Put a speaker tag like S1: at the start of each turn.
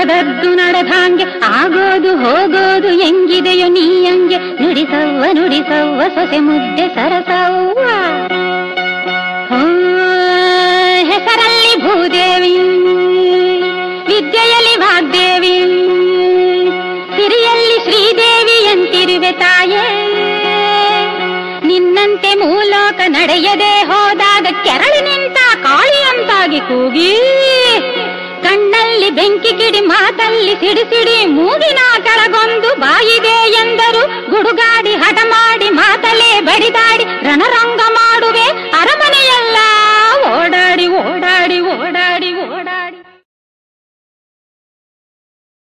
S1: ನಡೆದದ್ದು ನಡೆದಾಂಗೆ ಆಗೋದು ಹೋಗೋದು ಹೆಂಗಿದೆಯೋ ನೀ ಹಂಗೆ ನುಡಿಸವ್ವ ನುಡಿಸವ್ವ ಸೊಸೆ ಮುದ್ದೆ ಸರಸವ್ವ ಹೋ, ಹೆಸರಲ್ಲಿ ಭೂದೇವಿ ವಿದ್ಯೆಯಲ್ಲಿ ವಾಗ್ದೇವಿ ಸಿರಿಯಲ್ಲಿ ಶ್ರೀದೇವಿ ಅಂತಿರುವೆ ತಾಯೇ ನಿನ್ನಂತೆ ಮೂಲೋಕ ನಡೆಯದೆ ಹೋದಾಗ ಕೆರಳಿ ನಿಂತ ಕಾಳಿ ಅಂತಾಗಿ ಕೂಗಿ ಕಣ್ಣಲ್ಲಿ ಬೆಂಕಿ ಕಿಡಿ ಮಾತಲ್ಲಿ ಸಿಡಿಸಿಡಿ ಮೂಗಿನ ಕೆಳಗೊಂದು ಬಾಯಿದೆ ಎಂದರು ಗುಡುಗಾಡಿ ಹಠ ಮಾಡಿ ಮಾತಲೇ ಬಡಿದಾಡಿ ರಣರಂಗ ಮಾಡುವೆ ಅರಮನೆಯೆಲ್ಲ ಓಡಾಡಿ ಓಡಾಡಿ ಓಡಾಡಿ ಓಡಾಡಿ